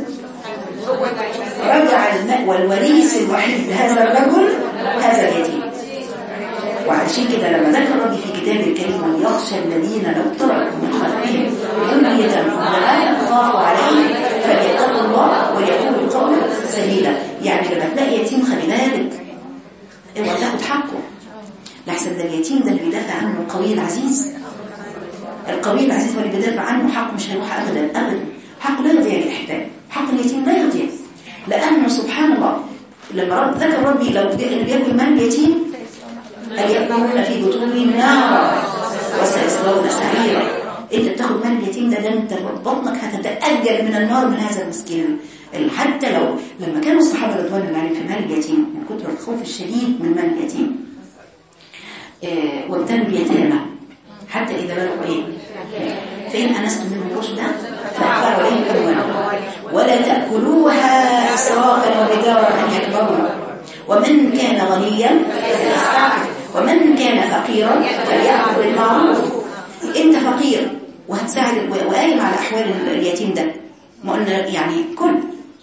رجع الماء والوريث الوحيد لهذا الرجل هذا اليتيم وعشان كده لما ذكر ربي في كتابه الكريم وليخشى الذين لو تركوا من خلفهم ذرية ضلالا خافوا عليهم فليتقوا الله وليقولوا قولا سديدا يعني لما تلاقي يتيم خلي بالك اوعى تاخد حقه لحسن ده اليتيم ده اللي بيدافع عنه القوي العزيز القوي العزيز هو اللي بيدافع عنه حقه مش هيروح ابدا ابدا حقه لا يضيع يا احباب حق اليتيم لا يضيع لانه سبحان الله لما رب ذكر ربي لو اللي بياكل مال اليتيم أن يأكلون في بطونهم نارا وسيصلون سعيرا انت بتاخد مال اليتيم ده ده انت بطنك هتتأجل من النار من هذا المسكين حتى لو لما كانوا الصحابة رضوان الله عليهم في مال اليتيم من كتر الخوف الشديد من مال اليتيم آه، وابتلوا اليتامى حتى إذا بلغوا إيه فإن أنستم منهم رشدا فأدفعوا إليهم أموالهم ولا تأكلوها إسرافا وبدارا أن يكبروا ومن كان غنيا فليستعفف ومن كان فقيرا فليأكل بالمعروف انت فقير وهتساعد وقايم على احوال اليتيم ده ما قلنا يعني كل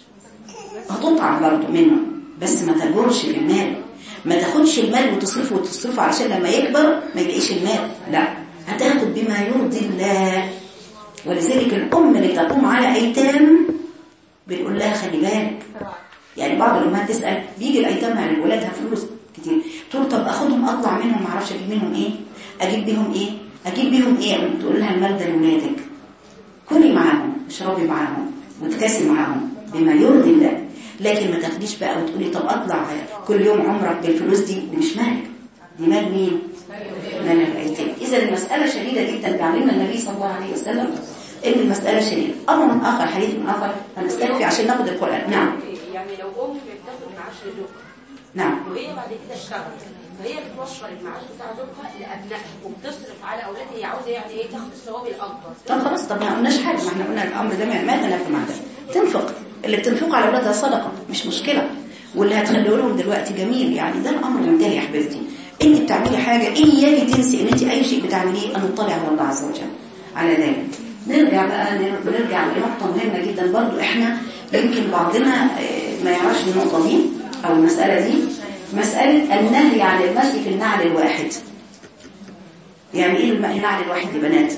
هتطعم برضه منه بس ما تجرش في المال ما تاخدش المال وتصرفه وتصرفه عشان لما يكبر ما يبقيش المال لا هتاخد بما يرضي الله ولذلك الام اللي تقوم على ايتام بنقول لها خلي بالك يعني بعض الامهات تسال بيجي الايتام على ولادها فلوس كتير تقول طب اخدهم اطلع منهم ما اعرفش اجيب منهم ايه اجيب بيهم ايه اجيب بيهم ايه تقول لها المال ده لولادك كلي معاهم اشربي معاهم وتكاسي معاهم بما يرضي الله لكن ما تاخديش بقى وتقولي طب اطلع كل يوم عمرك بالفلوس دي دي مش مالك دي مال مين مال الايتام اذا المساله شديده جدا بيعلمنا النبي صلى الله عليه وسلم ان المساله شديده امر اخر حديث من اخر هنستكفي عشان ناخد القران نعم يعني لو ام بتاخد معاش لزوجها نعم وهي بعد كده اشتغلت فهي بتوفر المعاش بتاع زوجها لابنائها وبتصرف على اولادها هي عاوزه يعني ايه تاخد الثواب الاكبر طب خلاص طب ما قلناش حاجه ما احنا قلنا الامر ده ما تنافى مع ده تنفق اللي بتنفقه على اولادها صدقه مش مشكله واللي هتخليه لهم دلوقتي جميل يعني ده الامر منتهي يا حبيبتي انت بتعملي حاجه اياكي تنسي ان انت اي شيء بتعمليه ان تطلع على الله عز وجل على ذلك نرجع بقى نرجع لنقطه مهمه جدا برضو احنا يمكن بعضنا ما يعرفش النقطه دي او المساله دي مساله النهي عن المشي في النعل الواحد يعني ايه النعل الواحد يا بنات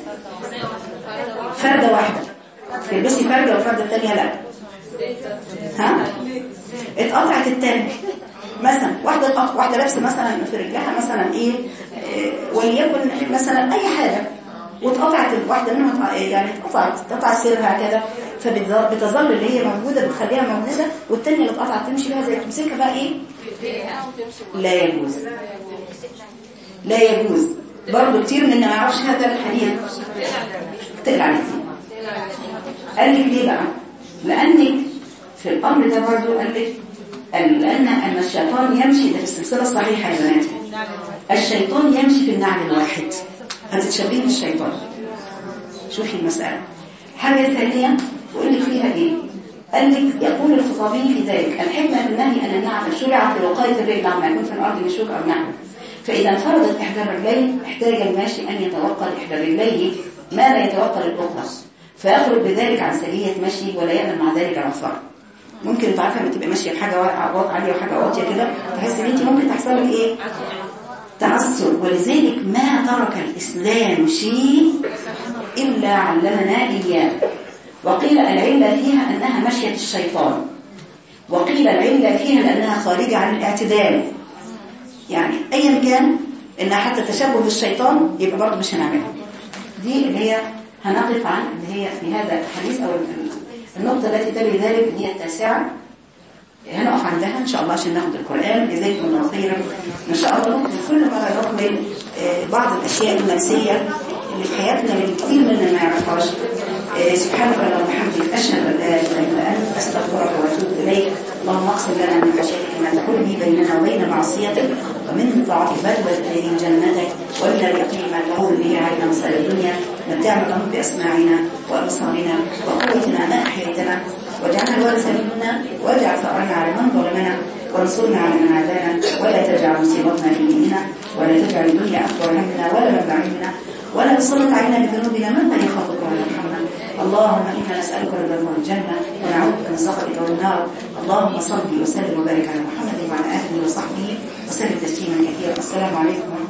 فرده واحده تلبسي فرده والفرده الثانيه لا ها اتقطعت التاني مثلا واحده اتقطع واحده لابسه مثلا في رجلها مثلا ايه وليكن مثلا اي حاجه واتقطعت الواحده منهم يعني اتقطعت اتقطع سيرها كده فبتظل اللي هي موجوده بتخليها موجوده والثانيه اللي اتقطعت تمشي بها زي تمسكها بقى ايه لا يجوز لا يجوز برضه كتير مننا ما يعرفش هذا الحديث تقلع الاثنين قال لك ليه بقى لانك في الامر ده برضه قال لك لان ان الشيطان يمشي ده في السلسله الصحيحه يا بنات الشيطان يمشي في النعل الواحد هتتشبهي بالشيطان شوفي المساله حاجه ثانيه وقال لك فيها ايه قال لك يقول الخطابي في ذلك الحكمه في النهي ان النعل شرع في وقايه الرجل عما يكون في الارض من شوك او نعل فاذا انفردت احدى الرجلين احتاج الماشي ان يتوقد احدى الرجلين ما لا يتوقد الاخرى فيخرج بذلك عن سجية مشي ولا يأمن مع ذلك على الفرق ممكن انت عارفه لما تبقى ماشيه بحاجه واقعه عاليه وحاجه واطيه كده تحس ان انت ممكن تحصل لك ايه تعثر ولذلك ما ترك الاسلام شيء الا علمنا اياه وقيل العله فيها انها مشيه الشيطان وقيل العله فيها لانها خارجه عن الاعتدال يعني ايا كان انها حتى تشبه بالشيطان يبقى برضه مش هنعملها دي اللي هي هنقف عن اللي هي في هذا الحديث او النقطة التي تلي ذلك هي التاسعة هنقف عندها إن شاء الله عشان ناخد القرآن جزاكم الله خيرا إن شاء الله كل مرة نقبل بعض الأشياء النفسية اللي في حياتنا اللي كتير مننا ما يعرفهاش سبحانك اللهم وبحمدك أشهد أن لا إله إلا أنت أستغفرك وأتوب إليك اللهم اقسم لنا من خشيتك ما تحول به بيننا وبين معصيتك ومن طاعتك ما تبلغ جنتك ومن اليقين ما تهون به علينا مصائب الدنيا متعنا اللهم بأسماعنا وأبصارنا وقوتنا ما أحييتنا واجعلنا الوارث منا واجعل ثأرنا على من ظلمنا وانصرنا على من عادانا ولا تجعل مصيبتنا في ديننا ولا تجعل الدنيا أكبر همنا ولا مبلغ علمنا ولا تسلط علينا بذنوبنا من لا يخافك ولا يرحمنا اللهم إنا نسألك رضاك والجنة ونعوذ بك من سخطك والنار اللهم صل وسلم وبارك على محمد وعلى آله وصحبه وسلم تسليما كثيرا السلام عليكم ورحمة